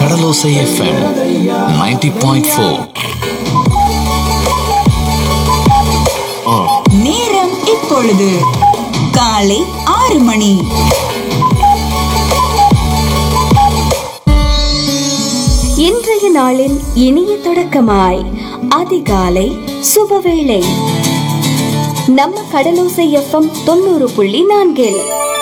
கடலோசை FM 90.4 நேரம் இப்பொழுது காலை ஆறு மணி இன்றைய நாளின் இனிய தொடக்கமாய் அதிகாலை சுபவேளை நம்ம கடலோசை எஃப்எம் தொண்ணூறு புள்ளி நான்கில்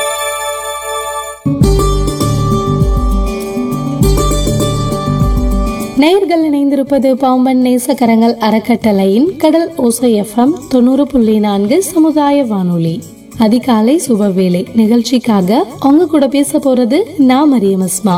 நேயர்கள் இணைந்திருப்பது பாம்பன் நேசக்கரங்கள் அறக்கட்டளையின் கடல் ஓசை எஃப்எம் தொண்ணூறு புள்ளி நான்கு சமுதாய வானொலி அதிகாலை சுபவேளை நிகழ்ச்சிக்காக அவங்க கூட பேச போறது நான் மரியம் அஸ்மா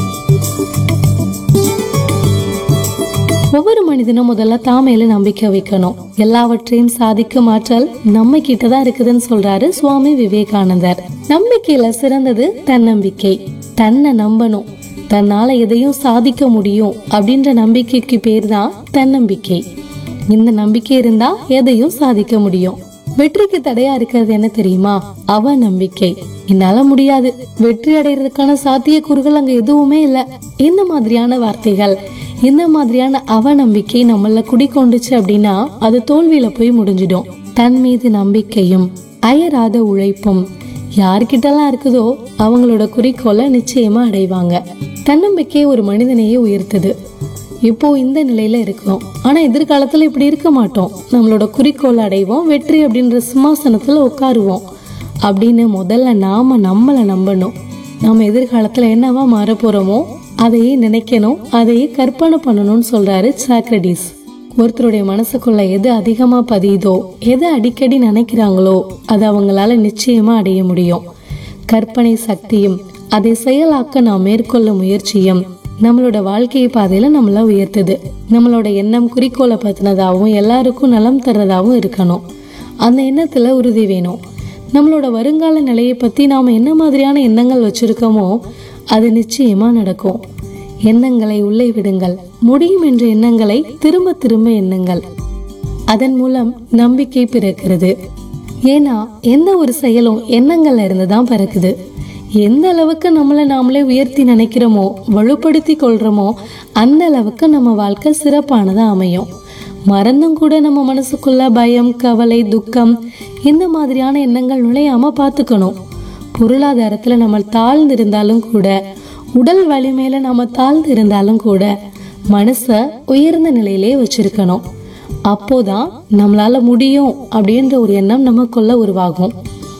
ஒவ்வொரு மனிதனும் முதல்ல தான் மேல நம்பிக்கை வைக்கணும் எல்லாவற்றையும் சாதிக்கும் ஆற்றல் நம்ம கிட்ட தான் இருக்குதுன்னு சொல்றாரு சுவாமி விவேகானந்தர் நம்பிக்கையில சிறந்தது தன்னம்பிக்கை தன்னை நம்பணும் தன்னால எதையும் சாதிக்க முடியும் அப்படின்ற நம்பிக்கைக்கு பேர் தான் தன்னம்பிக்கை இந்த நம்பிக்கை இருந்தா எதையும் சாதிக்க முடியும் வெற்றிக்கு தடையா இருக்கிறது என்ன தெரியுமா அவ நம்பிக்கை என்னால முடியாது வெற்றி அடைறதுக்கான சாத்தியக்கூறுகள் அங்க எதுவுமே இல்ல இந்த மாதிரியான வார்த்தைகள் இந்த மாதிரியான அவநம்பிக்கை நம்மள குடிக்கொண்டுச்சு அப்படின்னா அது தோல்வியில போய் முடிஞ்சிடும் தன் மீது நம்பிக்கையும் அயராத உழைப்பும் யார்கிட்டலாம் இருக்குதோ அவங்களோட குறிக்கோளை நிச்சயமா அடைவாங்க தன்னம்பிக்கை ஒரு மனிதனையே உயர்த்துது இப்போ இந்த நிலையில இருக்கோம் ஆனா எதிர்காலத்துல இப்படி இருக்க மாட்டோம் நம்மளோட குறிக்கோள் அடைவோம் வெற்றி அப்படின்ற சிம்மாசனத்துல உட்காருவோம் அப்படின்னு முதல்ல நாம நம்மளை நம்பணும் நாம எதிர்காலத்துல என்னவா மாற போறோமோ அதையே நினைக்கணும் அதையே கற்பனை பண்ணணும்னு சொல்றாரு சாக்ரடிஸ் ஒருத்தருடைய மனசுக்குள்ள எது அதிகமா பதியுதோ எது அடிக்கடி நினைக்கிறாங்களோ அது அவங்களால நிச்சயமா அடைய முடியும் கற்பனை சக்தியும் அதை செயலாக்க நாம் மேற்கொள்ள முயற்சியும் நம்மளோட வாழ்க்கை பாதையில நம்மள உயர்த்துது நம்மளோட எண்ணம் குறிக்கோளை பத்தினதாகவும் எல்லாருக்கும் நலம் தர்றதாகவும் இருக்கணும் அந்த எண்ணத்துல உறுதி வேணும் நம்மளோட வருங்கால நிலையை பத்தி நாம என்ன மாதிரியான எண்ணங்கள் வச்சிருக்கோமோ அது நிச்சயமா நடக்கும் எண்ணங்களை உள்ளே விடுங்கள் முடியும் என்ற எண்ணங்களை திரும்ப திரும்ப எண்ணுங்கள் அதன் மூலம் நம்பிக்கை பிறக்கிறது ஏன்னா எந்த ஒரு செயலும் எண்ணங்கள்ல இருந்து தான் பிறக்குது எந்த அளவுக்கு நம்மளை நாமளே உயர்த்தி நினைக்கிறோமோ வலுப்படுத்தி கொள்றோமோ அந்த அளவுக்கு நம்ம வாழ்க்கை சிறப்பானதா அமையும் மறந்தும் கூட நம்ம மனசுக்குள்ள பயம் கவலை துக்கம் இந்த மாதிரியான எண்ணங்கள் நுழையாம பார்த்துக்கணும் பொருளாதாரத்துல நம்ம தாழ்ந்து இருந்தாலும் கூட உடல் வலிமையில நம்ம தாழ்ந்து இருந்தாலும் கூட மனச உயர்ந்த நிலையிலே வச்சிருக்கணும் அப்போதான் நம்மளால முடியும் அப்படின்ற ஒரு எண்ணம் நமக்குள்ள உருவாகும்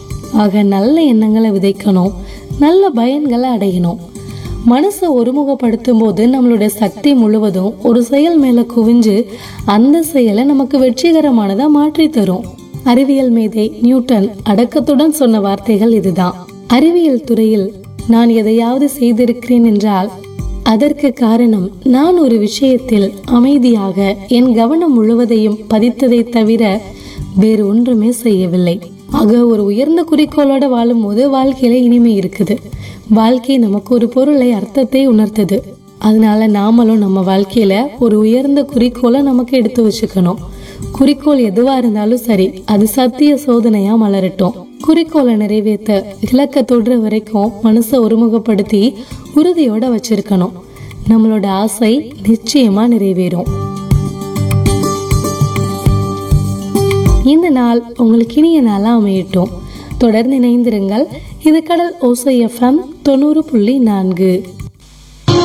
ஆக நல்ல எண்ணங்களை விதைக்கணும் நல்ல பயன்களை அடையணும் மனசை ஒருமுகப்படுத்தும் போது நம்மளுடைய சக்தி முழுவதும் ஒரு செயல் மேல குவிஞ்சு அந்த செயலை நமக்கு வெற்றிகரமானதா மாற்றி தரும் அறிவியல் மேதை நியூட்டன் அடக்கத்துடன் சொன்ன வார்த்தைகள் இதுதான் அறிவியல் துறையில் நான் எதையாவது செய்திருக்கிறேன் என்றால் அதற்கு காரணம் நான் ஒரு விஷயத்தில் அமைதியாக என் கவனம் முழுவதையும் பதித்ததை தவிர வேறு ஒன்றுமே செய்யவில்லை ஆக ஒரு உயர்ந்த குறிக்கோளோட வாழும்போது வாழ்க்கையில இனிமை இருக்குது வாழ்க்கை நமக்கு ஒரு பொருளை அர்த்தத்தை உணர்த்துது அதனால நாமளும் நம்ம வாழ்க்கையில ஒரு உயர்ந்த குறிக்கோளை நமக்கு எடுத்து வச்சுக்கணும் குறிக்கோள் எதுவா இருந்தாலும் சரி அது சத்திய சோதனையா மலரட்டும் குறிக்கோளை நிறைவேற்ற இலக்க தொடுற வரைக்கும் மனசை ஒருமுகப்படுத்தி உறுதியோட வச்சிருக்கணும் நம்மளோட ஆசை நிச்சயமா நிறைவேறும் இந்த நாள் உங்களுக்கு இனிய நாளா அமையட்டும் தொடர்ந்து இணைந்திருங்கள் இது கடல் ஓசை எஃப்எம் தொண்ணூறு புள்ளி நான்கு